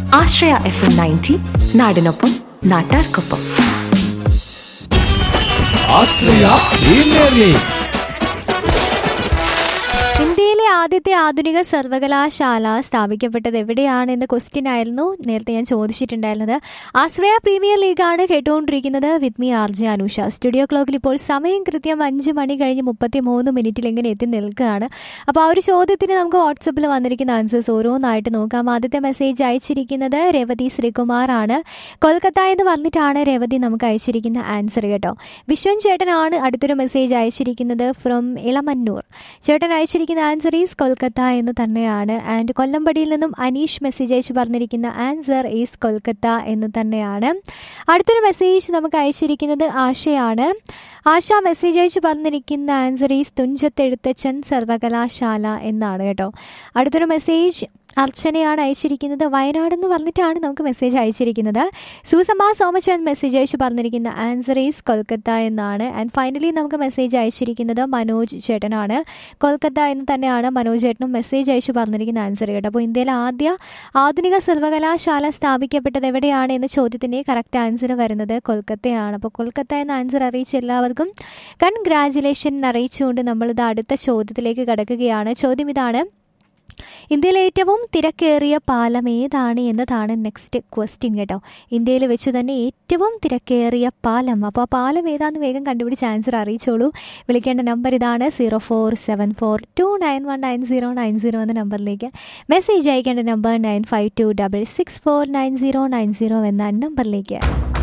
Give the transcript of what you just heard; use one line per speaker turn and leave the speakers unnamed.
ആശ്രയ F M ninety നാടിനൊപ്പം നാട്ടാർക്കൊപ്പം
ആശ്രയ premier league
ഇന്ത്യയിലെ ആദ്യത്തെ ആധുനിക സർവകലാശാല സ്ഥാപിക്കപ്പെട്ടത് എവിടെയാണ് എന്ന ക്വസ്റ്റ്യൻ ആയിരുന്നു നേരത്തെ ഞാൻ ചോദിച്ചിട്ടുണ്ടായിരുന്നത് ആശ്രയ പ്രീമിയർ ലീഗാണ് കേട്ടുകൊണ്ടിരിക്കുന്നത് with me R J Anusha studio ക്ലോക്കിൽ ഇപ്പോൾ സമയം കൃത്യം അഞ്ച് മണി കഴിഞ്ഞ് മുപ്പത്തി മൂന്ന് മിനിറ്റിൽ ഇങ്ങനെ എത്തി നിൽക്കുകയാണ് അപ്പോൾ ആ ഒരു ചോദ്യത്തിന് നമുക്ക് വാട്സപ്പിൽ വന്നിരിക്കുന്ന ആൻസേഴ്സ് ഓരോന്നായിട്ട് നോക്കാം ആദ്യത്തെ മെസ്സേജ് അയച്ചിരിക്കുന്നത് രേവതി ശ്രീകുമാർ ആണ് കൊൽക്കത്ത എന്ന് പറഞ്ഞിട്ടാണ് രേവതി നമുക്ക് അയച്ചിരിക്കുന്ന ആൻസർ കേട്ടോ വിശ്വൻ ചേട്ടനാണ് അടുത്തൊരു മെസ്സേജ് അയച്ചിരിക്കുന്നത് ഫ്രം ഇളമന്നൂർ ചേട്ടൻ അയച്ചിരിക്കുന്ന ആൻസർ ഈസ് കൊൽക്കത്ത എന്ന് തന്നെയാണ് ആൻഡ് കൊല്ലമ്പടിയിൽ നിന്നും അനീഷ് മെസ്സേജ് അയച്ച് പറഞ്ഞിരിക്കുന്ന ആൻസർ ഈസ് കൊൽക്കത്ത എന്ന് തന്നെയാണ് അടുത്തൊരു മെസ്സേജ് നമുക്ക് അയച്ചിരിക്കുന്നത് ആശയാണ് ആശ മെസ്സേജ് അയച്ച് പറഞ്ഞിരിക്കുന്ന ആൻസർ ഈസ് തുഞ്ചത്തെഴുത്തച്ഛൻ സർവകലാശാല എന്നാണ് കേട്ടോ അടുത്തൊരു മെസ്സേജ് അർച്ചനയാണ് അയച്ചിരിക്കുന്നത് വയനാട് എന്ന് പറഞ്ഞിട്ടാണ് നമുക്ക് മെസ്സേജ് അയച്ചിരിക്കുന്നത് സൂസമ്മ സോമച്ച് എന്ന് മെസ്സേജ് അയച്ച് പറഞ്ഞിരിക്കുന്ന ആൻസർ ഈസ് കൊൽക്കത്ത എന്നാണ് ആൻഡ് ഫൈനലി നമുക്ക് മെസ്സേജ് അയച്ചിരിക്കുന്നത് മനോജ് ചേട്ടനാണ് കൊൽക്കത്ത എന്ന് തന്നെയാണ് മനോജ് ചേട്ടനും മെസ്സേജ് അയച്ച് പറഞ്ഞിരിക്കുന്ന ആൻസർ കേട്ടോ അപ്പോൾ ഇന്ത്യയിലെ ആദ്യ ആധുനിക സർവകലാശാല സ്ഥാപിക്കപ്പെട്ടത് എവിടെയാണ് എന്ന ചോദ്യത്തിൻ്റെ കറക്റ്റ് ആൻസർ വരുന്നത് കൊൽക്കത്തയാണ് അപ്പോൾ കൊൽക്കത്ത എന്ന ആൻസർ അറിയിച്ച എല്ലാവർക്കും കൺഗ്രാജുലേഷൻ അറിയിച്ചുകൊണ്ട് നമ്മളിത് അടുത്ത ചോദ്യത്തിലേക്ക് കടക്കുകയാണ് ചോദ്യം ഇതാണ് ഇന്ത്യയിലെ ഏറ്റവും തിരക്കേറിയ പാലം ഏതാണ് എന്നതാണ് നെക്സ്റ്റ് ക്വസ്റ്റ്യൻ കേട്ടോ ഇന്ത്യയിൽ വെച്ച് തന്നെ ഏറ്റവും തിരക്കേറിയ പാലം അപ്പോൾ ആ പാലം ഏതാണെന്ന് വേഗം കണ്ടുപിടിച്ച് ആൻസർ അറിയിച്ചോളൂ വിളിക്കേണ്ട നമ്പർ ഇതാണ് zero four seven four two nine one nine zero nine zero എന്ന നമ്പറിലേക്ക് മെസ്സേജ് അയക്കേണ്ട number nine five two double six four nine zero nine zero എന്ന നമ്പറിലേക്ക്